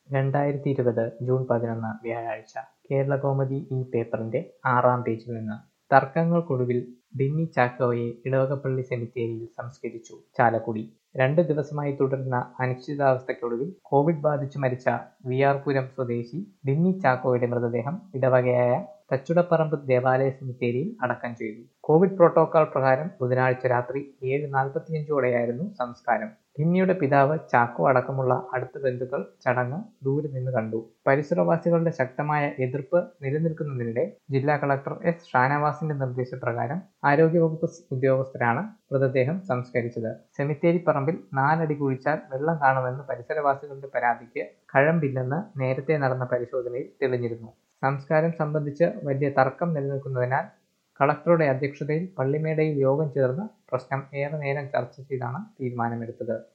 രണ്ടായിരത്തി ഇരുപത് ജൂൺ പതിനൊന്ന് വ്യാഴാഴ്ച കേരളകൗമുദി ഈ പേപ്പറിന്റെ ആറാം പേജിൽ നിന്ന് തർക്കങ്ങൾക്കൊടുവിൽ ബെന്നി ചാക്കോയെ ഇടവകപ്പള്ളി സെമിത്തേരിയിൽ സംസ്കരിച്ചു ചാലക്കുടി രണ്ട് ദിവസമായി തുടരുന്ന അനിശ്ചിതാവസ്ഥയ്ക്കൊടുവിൽ കോവിഡ് ബാധിച്ചു മരിച്ച വിയാർപുരം സ്വദേശി ബെന്നി ചാക്കോയുടെ മൃതദേഹം ഇടവകയായ തച്ചുടപ്പറമ്പ് ദേവാലയ സെമിത്തേരിയിൽ അടക്കം ചെയ്തു കോവിഡ് പ്രോട്ടോകോൾ പ്രകാരം ബുധനാഴ്ച രാത്രി ഏഴ് നാൽപ്പത്തിയഞ്ചോടെയായിരുന്നു സംസ്കാരം ബിന്നിയുടെ പിതാവ് ചാക്കോ അടക്കമുള്ള അടുത്ത ബന്ധുക്കൾ ചടങ്ങ് ദൂരെ നിന്ന് കണ്ടു പരിസരവാസികളുടെ ശക്തമായ എതിർപ്പ് നിലനിൽക്കുന്നതിനിടെ ജില്ലാ കളക്ടർ എസ് ഷാനവാസിന്റെ നിർദ്ദേശപ്രകാരം ആരോഗ്യവകുപ്പ് ഉദ്യോഗസ്ഥരാണ് മൃതദേഹം സംസ്കരിച്ചത് സെമിത്തേരി പറമ്പിൽ നാലടി കുഴിച്ചാൽ വെള്ളം കാണുമെന്ന് പരിസരവാസികളുടെ പരാതിക്ക് കഴമ്പില്ലെന്ന് നേരത്തെ നടന്ന പരിശോധനയിൽ തെളിഞ്ഞിരുന്നു സംസ്കാരം സംബന്ധിച്ച് വലിയ തർക്കം നിലനിൽക്കുന്നതിനാൽ കളക്ടറുടെ അധ്യക്ഷതയിൽ പള്ളിമേടയിൽ യോഗം ചേർന്ന് പ്രശ്നം ഏറെ നേരം ചർച്ച ചെയ്താണ് തീരുമാനമെടുത്തത്